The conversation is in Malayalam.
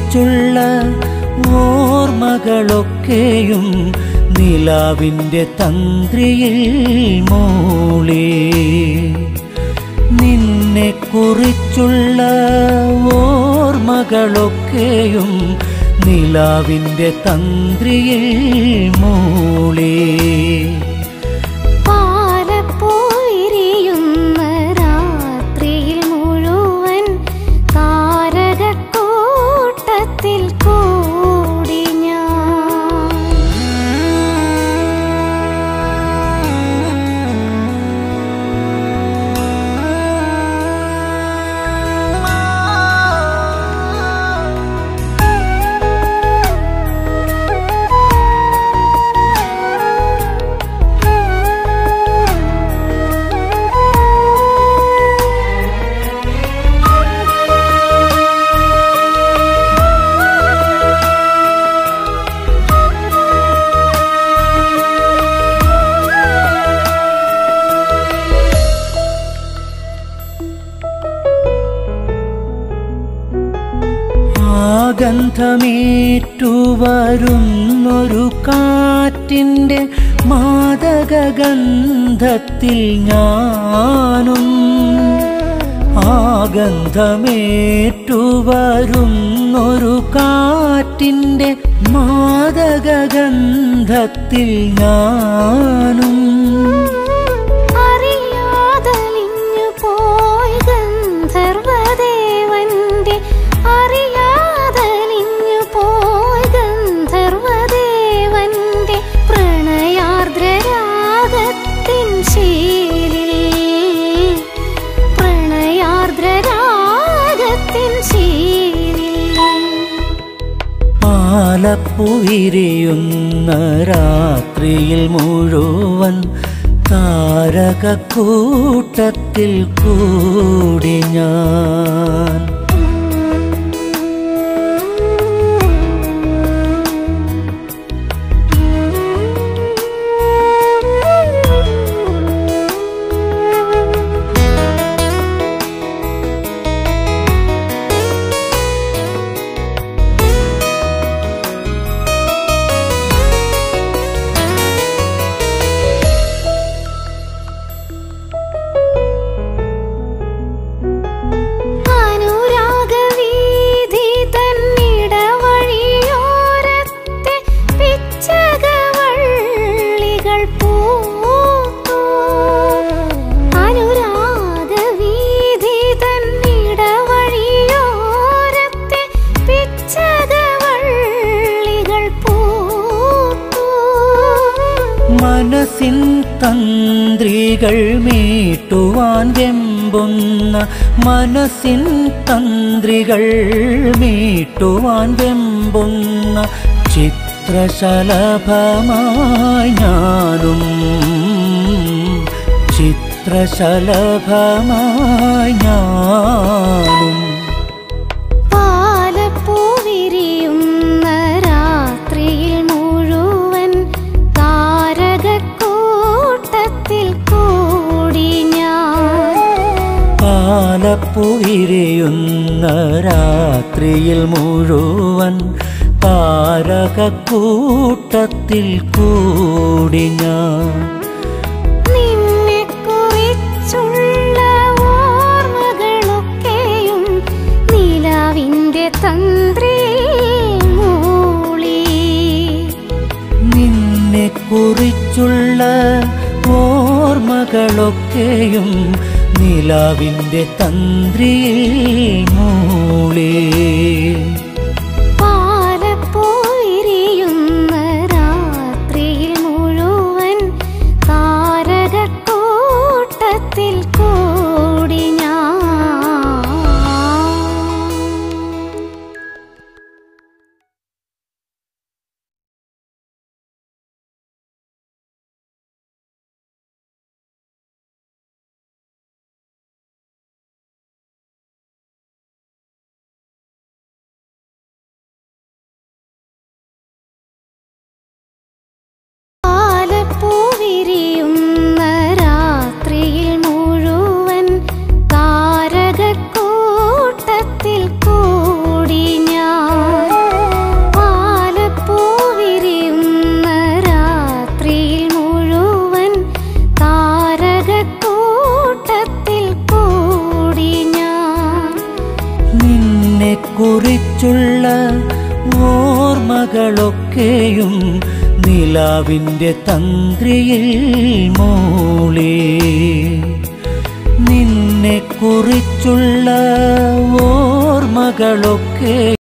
കുറിച്ചുള്ള ഓർമ്മകളൊക്കെയും നിലാവിൻ്റെ തന്ത്രിയിൽ മൂളി നിന്നെ കുറിച്ചുള്ള ഓർമ്മകളൊക്കെയും നിലാവിൻ്റെ തന്ത്രിയിൽ മൂളി പാലപ്പോയിരിയുന്ന രാത്രിയിൽ മുഴുവൻ താരകക്കൂട്ടത്തിൽ കൂടി ഞാൻ ആ ഗന്ധമേറ്റു വരുന്നൊരു കാറ്റിൻ്റെ മാദകഗന്ധത്തിൽ ഞാനും ആ ഗന്ധമേറ്റു വരുന്നൊരു കാറ്റിൻ്റെ മാദകഗന്ധത്തിൽ ഞാനും അറിയാതലിഞ്ഞു പോയി ഗന്ധർവദേവന്റെ അറിയാതലിഞ്ഞു പോയി ഗന്ധർവദേവന്റെ പ്രണയാർദ്രരാഗത്തിൻ ശീലിൽ പ്രണയാർദ്രരാഗത്തിൻ ശീലിൽ പാലപ്പുവിരിയുന്ന രാത്രിയിൽ മുഴുവൻ താരകക്കൂട്ടത്തിൽ കൂടി ഞാൻ അനുരാഗവീഥി തന്നിടവഴിയോരത്തെ പിച്ചകവള്ളികൾ പൂത്തു അനുരാഗവീഥി തന്നിടവഴിയോരത്തെ പിച്ചകവള്ളികൾ പൂത്തു മനസ്സിൻ തന്ത്രികൾ മീട്ടുവാൻ വെമ്പുന്ന മനസ്സിൻ തന്ത്രികൾ മീട്ടുവാൻ വെമ്പുന്ന ചിത്രശലഭമായി ഞാനും ചിത്രശലഭമായി ഞാനും പാലപ്പൂവിരിയുന്ന രാത്രിയിൽ മുഴുവൻ താരകക്കൂട്ടത്തിൽ കൂടി ഞാൻ പാലപ്പുവിരിയുന്ന രാത്രിയിൽ മുഴുവൻ താരകക്കൂട്ടത്തിൽ കൂടി ഞാൻ നിന്നെ കുറിച്ചുള്ള ഓർമ്മകളൊക്കെയും നിലാവിന്റെ തന്ത്രി മൂളി നിന്നെ കുറിച്ചുള്ള ഓർമ്മകളൊക്കെയും നിലാവിൻ്റെ തന്ത്രിയിൽ മൂളി കുറിച്ചുള്ള ഓർമ്മകളൊക്കെയും നിലാവിൻ്റെ തന്ത്രിയിൽ മൂളി നിന്നെ കുറിച്ചുള്ള ഓർമ്മകളൊക്കെ